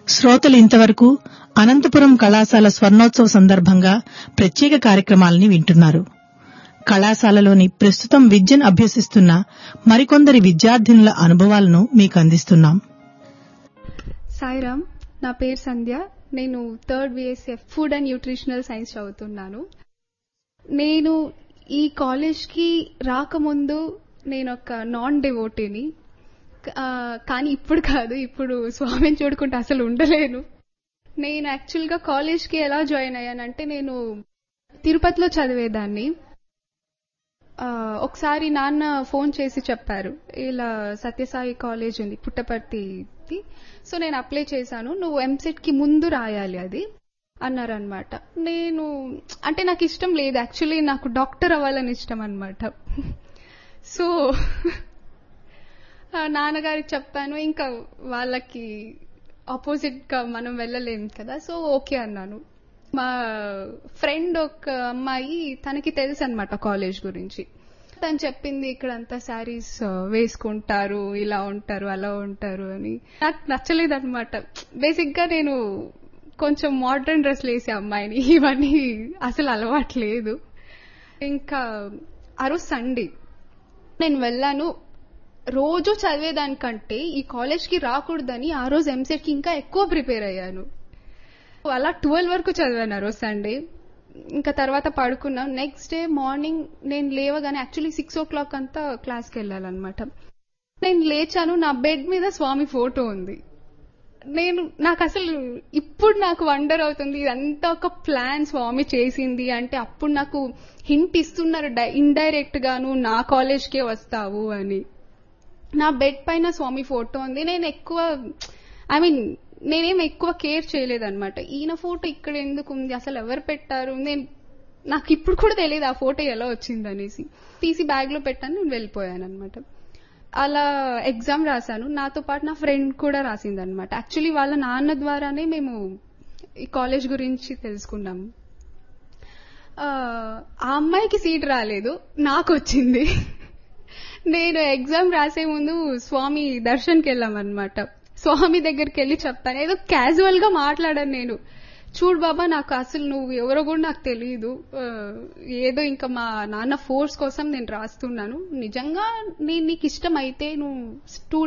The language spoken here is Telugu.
శ్రోతలు ఇంతవరకు అనంతపురం కళాశాల స్వర్ణోత్సవ సందర్భంగా ప్రత్యేక కార్యక్రమాలని వింటున్నారు కళాశాలలోని ప్రస్తుతం విద్యను అభ్యసిస్తున్న మరికొందరి విద్యార్థినుల అనుభవాలను మీకు అందిస్తున్నాం సాయిరామ్ నా పేరు సంధ్య నేను third BSF food and nutritional science చదువుతున్నాను నేను ఈ కాలేజ్కి రాకముందు నేను ఒక నాన్ డివోటీని ఆ, కానీ ఇప్పుడు కాదు ఇప్పుడు స్వామిని చూడుకుంటే అసలు ఉండలేను నేను యాక్చువల్గా కాలేజ్కి ఎలా జాయిన్ అయ్యానంటే నేను తిరుపతిలో చదివేదాన్ని ఆ, ఒకసారి నాన్న ఫోన్ చేసి చెప్పారు ఇలా సత్యసాయి కాలేజ్ ఉంది పుట్టపర్తిది సో నేను అప్లై చేశాను నువ్వు ఎంసెట్ కి ముందు రాయాలి అది అన్నారనమాట నేను అంటే నాకు ఇష్టం లేదు యాక్చువల్లీ నాకు డాక్టర్ అవ్వాలని ఇష్టం అనమాట సో ఆ, నాన్నగారికి చెప్పాను ఇంకా వాళ్ళకి ఆపోజిట్ గా మనం వెళ్ళలేం కదా సో ఓకే అన్నాను మా ఫ్రెండ్ ఒక అమ్మాయి తనకి తెలుసు అనమాట కాలేజ్ గురించి తను చెప్పింది ఇక్కడ అంతా శారీస్ వేసుకుంటారు ఇలా ఉంటారు అలా ఉంటారు అని నాకు నచ్చలేదు అనమాట బేసిక్ గా నేను కొంచెం మోడర్న్ డ్రెస్లు వేసే అమ్మాయిని ఇవన్నీ అసలు అలవాట్లేదు ఇంకా ఆ రోజు సండే నేను వెళ్ళాను రోజు చదివేదానికంటే ఈ కాలేజ్ కి రాకూడదని ఆ రోజు ఎంసెట్ కి ఇంకా ఎక్కువ ప్రిపేర్ అయ్యాను అలా ట్వెల్వ్ వరకు చదివాను ఆ రోజు సండే ఇంకా తర్వాత పడుకున్నాం నెక్స్ట్ డే మార్నింగ్ నేను లేవగానే యాక్చువల్లీ సిక్స్ ఓ క్లాక్ అంతా క్లాస్కి వెళ్ళాలన్నమాట నేను లేచాను నా బెడ్ మీద స్వామి ఫోటో ఉంది నేను నాకు అసలు ఇప్పుడు నాకు వండర్ అవుతుంది ఇదంతా ఒక ప్లాన్ స్వామి చేసింది అంటే అప్పుడు నాకు హింట్ ఇస్తున్నారు ఇండైరెక్ట్ గాను నా కాలేజ్కే వస్తావు అని నా బెడ్ పైన స్వామి ఫోటో ఉంది నేను ఎక్కువ ఐ మీన్ నేనేం ఎక్కువ కేర్ చేయలేదన్నమాట ఈయన ఫోటో ఇక్కడ ఎందుకు ఉంది అసలు ఎవరు పెట్టారు నేను నాకు ఇప్పుడు కూడా తెలియదు ఆ ఫోటో ఎలా వచ్చింది అనేసి తీసి బ్యాగ్ లో పెట్టాను నేను వెళ్ళిపోయాను అనమాట అలా ఎగ్జామ్ రాశాను నాతో పాటు నా ఫ్రెండ్ కూడా రాసింది అనమాట యాక్చువల్లీ వాళ్ళ నాన్న ద్వారానే మేము ఈ కాలేజ్ గురించి తెలుసుకున్నాము ఆ ఆ అమ్మాయికి సీట్ రాలేదు నాకు వచ్చింది నేను ఎగ్జామ్ రాసే ముందు స్వామి దర్శన్కి వెళ్ళామన్నమాట స్వామి దగ్గరికి వెళ్ళి చెప్పాను ఏదో క్యాజువల్ గా మాట్లాడాను నేను చూడు బాబా నాకు అసలు నువ్వు ఎవరో కూడా నాకు తెలియదు ఆ, ఏదో ఇంకా మా నాన్న ఫోర్స్ కోసం నేను రాస్తున్నాను నిజంగా నేను నీకు ఇష్టం అయితే నువ్వు స్టూ